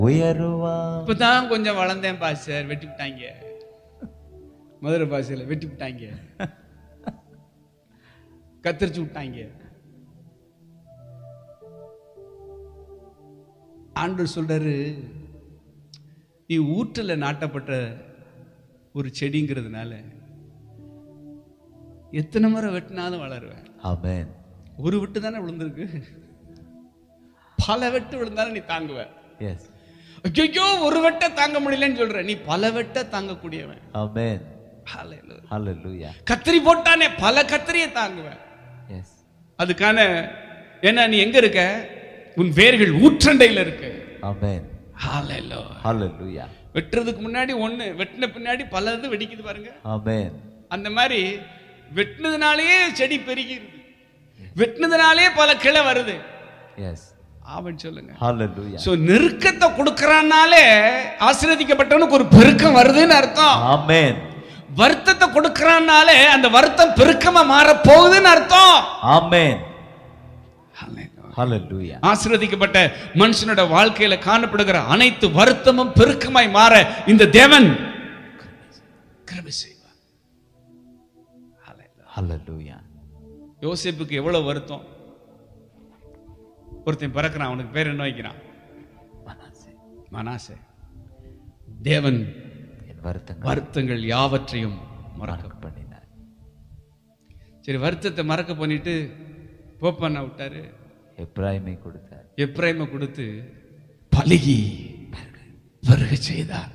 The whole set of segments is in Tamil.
உயருவான் இப்பதான் கொஞ்சம் வளர்ந்தேன் பாஸ்டர் வெட்டி விட்டாங்க மதுரை பாஷையில வெட்டி விட்டாங்க கத்தரிச்சு விட்டாங்க ஆண்டவர் சொல்றாரு நீ ஊற்றுல நாட்டப்பட்ட ஒரு செடிங்கிறதுனால எத்தனை முறை வெட்டினாலும் வளருவேன் ஆமென் ஒரு வெட்டு தானே விழுந்திருக்கு பல வெட்டு விழுந்தாலும் நீ தாங்குவ எஸ் ஐயோ ஒரு வெட்ட தாங்க முடியலன்னு சொல்ற நீ பல வெட்ட தாங்கக்கூடியவன் ஆமென் Hallelujah. ஹalleluya கத்திரி போட்டானே பல கத்திரியை தாங்குவேன் எஸ் அதுக்கான ஏன்னா நீ எங்க இருக்க உன் வேர்கள் ஊற்றண்டையில இருக்கு ஆமென் Hallelujah. ஹalleluya வெட்டுறதுக்கு முன்னாடி ஒண்ணு வெட்டின பின்னாடி பல இது வெடிக்குது பாருங்க ஆமென் அந்த மாதிரி வெட்டினதுனாலேயே செடி பெருகிருது வெட்டினதுனாலே பல கிளை வருது எஸ் ஆவன் சொல்லுங்க ஹalleluya சோ நெருக்கத்தை கொடுக்கறானாலே ஆசீர்வதிக்கப்பட்டவனுக்கு ஒரு பெருக்கம் வருதுன்னு அர்த்தம் ஆமென் வருத்தத்தை கொடுக்கறானாலே அந்த வருத்தம் பெருக்கமா மாற போகுதுன்னு அர்த்தம் ஆமென் ஹalleluya ஆசீர்வதிக்கப்பட்ட மனுஷனோட வாழ்க்கையில காணப்படுகிற அனைத்து வருத்தமும் பெருக்கமாய் மாற இந்த தேவன் கிருபை செய்வார் ஹalleluya யோசேப்புக்கு எவ்வளவு வருத்தம் ஒருத்தன் பிறக்கிறான் அவனுக்கு பேர் என்ன வைக்கிறான் மனசே மனாசே தேவன் என் வருத்தங்கள் வருத்தங்கள் யாவற்றையும் மறக்க மறக்க பண்ணினார் சரி வருத்தத்தை மறக்க பண்ணிட்டு போப்பண்ண விட்டாரு எப்ராயிமை கொடுத்தார் எப்ரைமை கொடுத்து பலுகி வருக செய்தார்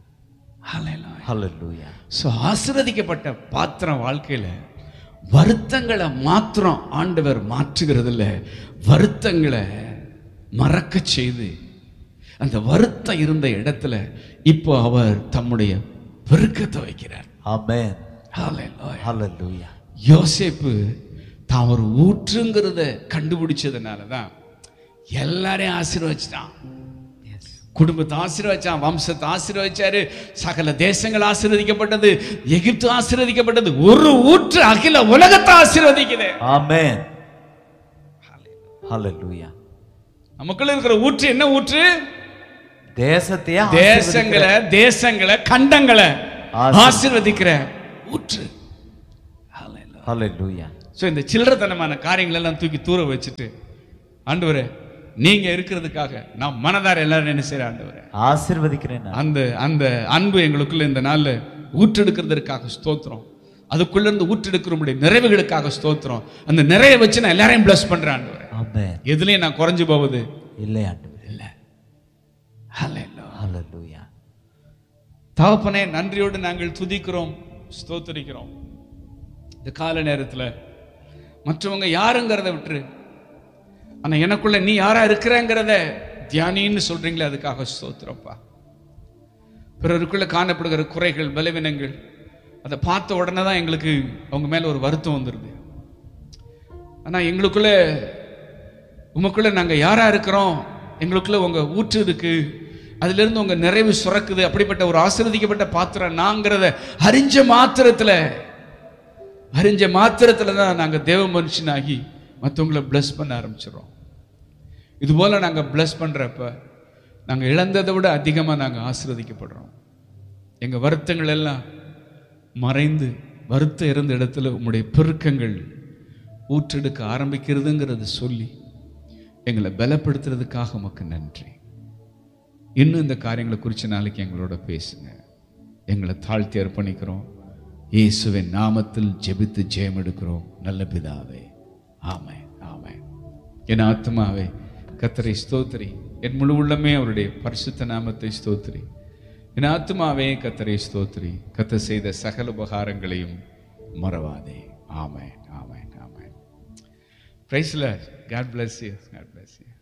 ஹalleluya ஸோ ஆசீர்வதிக்கப்பட்ட பாத்திரம் வாழ்க்கையில வருத்தங்களை மாத்திரம் ஆண்டவர் மாற்றுகிறது இல்ல வருத்தங்களை மறக்க செய்து அந்த வருத்தம் இருந்த இடத்துல இப்போ அவர் தம்முடைய பெருக்கத்தை வைக்கிறார் ஆமென் Hallelujah. ஹalleluya யோசேப்பு தான் ஒரு ஊற்றுங்கிறத கண்டுபிடிச்சதுனால தான் எல்லாரையும் ஆசீர்வச்சிட்டான் எஸ் குடும்பத்தை ஆசீர்வச்சான் வம்சத்தை ஆசீர்வச்சாரு சகல தேசங்கள் ஆசீர்வதிக்கப்பட்டது எகிப்து ஆசீர்வதிக்கப்பட்டது ஒரு ஊற்று அகில உலகத்தை ஆசீர்வதிக்குது ஆமென் ஹalleluya நமக்குள்ள இருக்கிற ஊற்று என்ன ஊற்று தேசத்தையே தேசங்களை தேசங்களை கண்டங்களை ஆசீர்வதி- ஆசீர்வதிக்கிற ஊற்று ஹalleluya ஸோ இந்த சில்லறத்தனமான காரியங்கள் எல்லாம் தூக்கி தூர வச்சுட்டு ஆண்டவரே நீங்க இருக்கிறதுக்காக நான் மனதார எல்லாரும் என்ன செய்யற ஆண்டவரே ஆசீர்வதிக்கிறேன் நான். அந்த அந்த அன்பு எங்களுக்குள்ள இந்த நாள்ல ஊற்றெடுக்கிறதற்காக ஸ்தோத்திரம் அதுக்குள்ள இருந்து ஊற்றெடுக்கிற உடைய நிறைவுகளுக்காக ஸ்தோத்திரம் அந்த நிறைய வச்சு நான் எல்லாரையும் பிளஸ் பண்றேன் ஆண்டவரே ஆமென் எதுலயும் நான் குறைஞ்சு போவது இல்லை ஆண்டவரே இல்ல ஹalleluya தகப்பனே நன்றியோடு நாங்கள் துதிக்கிறோம் ஸ்தோத்தரிக்கிறோம் இந்த கால நேரத்துல மற்றவங்க யாருங்கிறத விட்டுரு ஆனா எனக்குள்ள நீ யாரா இருக்கிறங்கிறத தியானின்னு சொல்றீங்களே அதுக்காக ஸ்தோத்திரப்பா பிறருக்குள்ள காணப்படுகிற குறைகள் பலவீனங்கள் அதை பார்த்த உடனே தான் எங்களுக்கு அவங்க மேல ஒரு வருத்தம் வந்துருது ஆனா எங்களுக்குள்ள உமக்குள்ள நாங்க யாரா இருக்கிறோம் எங்களுக்குள்ள உங்க ஊற்று இருக்கு அதுல இருந்து உங்க நிறைவு சுரக்குது அப்படிப்பட்ட ஒரு ஆசீர்வதிக்கப்பட்ட பாத்திரம் நாங்கிறத அறிஞ்ச மாத்திரத்துல அறிஞ்ச மாத்திரத்துல தான் நாங்க தேவ மனுஷனாகி மற்றவங்கள bless பண்ண ஆரம்பிச்சிடுறோம் இது போல நாங்க bless பண்றப்ப நாங்க இழந்ததை விட அதிகமா நாங்க ஆசீர்வதிக்கப்படுறோம் எங்க வருத்தங்கள் எல்லாம் மறைந்து வருத்தம் இருந்த இடத்துல உம்முடைய பெருக்கங்கள் ஊற்றெடுக்க ஆரம்பிக்கிறதுங்கிறத சொல்லி எங்களை பலப்படுத்துறதுக்காக உமக்கு நன்றி இன்னும் இந்த காரியங்களை குறித்த நாளைக்கு எங்களோட பேசுங்க எங்களை தாழ்த்தி அர்ப்பணிக்கிறோம் இயேசுவின் நாமத்தில் ஜெபித்து ஜெயம் எடுக்கிறோம் நல்ல பிதாவே ஆமென் ஆமென் என் ஆத்மாவே கத்தரை ஸ்தோத்திரி என் முழு உள்ளமே அவருடைய பரிசுத்த நாமத்தை ஸ்தோத்திரி என் ஆத்மாவே கத்தரை ஸ்தோத்திரி கத்த செய்த சகல உபகாரங்களையும் மறவாதே ஆமென் ஆமென் ஆமென் பிரைஸ்ல God bless you God bless you